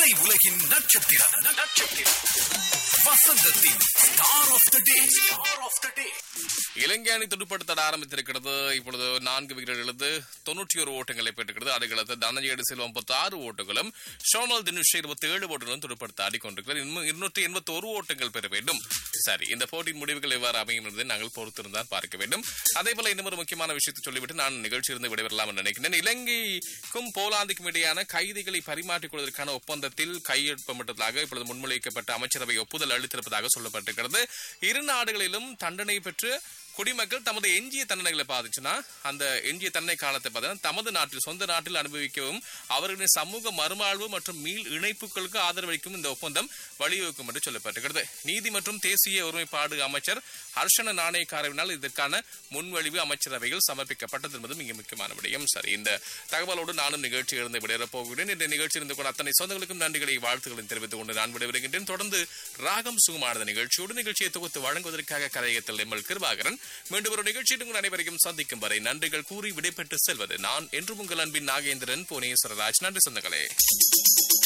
திரை உலகின் நட்சத்திரம் நட்சத்திரம் வசந்தத்தின் star of the day star of the day Ilangai அணி துடுப்படுத்த ஆரம்பித்திருக்கிறது இப்பொழுது நான்கு விக்கெட் இழந்து தொன்னூற்றி ஒரு ஓட்டங்களை பெற்றுக்கிறது அதுகளத்து தனஞ்சேடு செல்வம் முப்பத்தி ஆறு ஓட்டங்களும் ஷோனல் தினுஷ் இருபத்தி ஏழு ஓட்டங்களும் துடுப்படுத்த ஆடிக்கொண்டிருக்கிறார் இன்னும் இருநூற்றி எண்பத்தி ஒரு ஓட்டங்கள் பெற வேண்டும் சரி இந்த போட்டியின் முடிவுகள் எவ்வாறு அமையும் என்பதை நாங்கள் பொறுத்திருந்தால் பார்க்க வேண்டும் அதே போல இன்னும் ஒரு முக்கியமான விஷயத்தை சொல்லிவிட்டு நான் நிகழ்ச்சியிலிருந்து விடைபெறலாம் என்று நினைக்கிறேன் இலங்கைக்கும் போலாந்துக்கும் இடையான கைதிகளை பரிமாற்றிக் கொள்வதற்கான ஒப்பந்தத்தில் கையெழுப்பப்பட்டதாக இப்பொழுது முன்மொழிக்கப்பட்ட அமைச்சரவை ஒப்புதல் அளித்திருப்பதாக சொல்லப்பட்டிருக்கிறது இரு நாடுகளிலும் தண்டனை பெற்று குடிமக்கள் தமது எஞ்சிய தண்டனைகளை பாதிச்சுன்னா அந்த எஞ்சிய தண்டனை காலத்தை பார்த்தீங்கன்னா தமது நாட்டில் சொந்த நாட்டில் அனுபவிக்கவும் அவர்களின் சமூக மறுவாழ்வு மற்றும் மீள் இணைப்புகளுக்கு ஆதரவளிக்கும் இந்த ஒப்பந்தம் வழிவகுக்கும் என்று சொல்லப்பட்டிருக்கிறது நீதி மற்றும் தேசிய ஒருமைப்பாடு அமைச்சர் ஹர்ஷன நாணயக்காரவினால் இதற்கான முன்வழிவு அமைச்சரவையில் சமர்ப்பிக்கப்பட்டது என்பது மிக முக்கியமான விடயம் சரி இந்த தகவலோடு நானும் நிகழ்ச்சியில் இருந்து விடையறப் போகிறேன் இந்த நிகழ்ச்சி இருந்து கொண்ட அத்தனை சொந்தங்களுக்கும் நன்றிகளை வாழ்த்துக்களையும் தெரிவித்துக் கொண்டு நான் விடைபெறுகின்றேன் தொடர்ந்து ராகம் சுகுமானத நிகழ்ச்சியோடு நிகழ்ச்சியை தொகுத்து வழங்குவதற்காக கரையத்தில் எம்எல் கிருபாகரன் மீண்டும் ஒரு நிகழ்ச்சியில் உங்கள் அனைவரையும் சந்திக்கும் வரை நன்றிகள் கூறி விடைபெற்று செல்வது நான் என்றும் உங்கள் அன்பின் நாகேந்திரன் புவனேஸ்வரராஜ் நன்றி சொந்தங்களே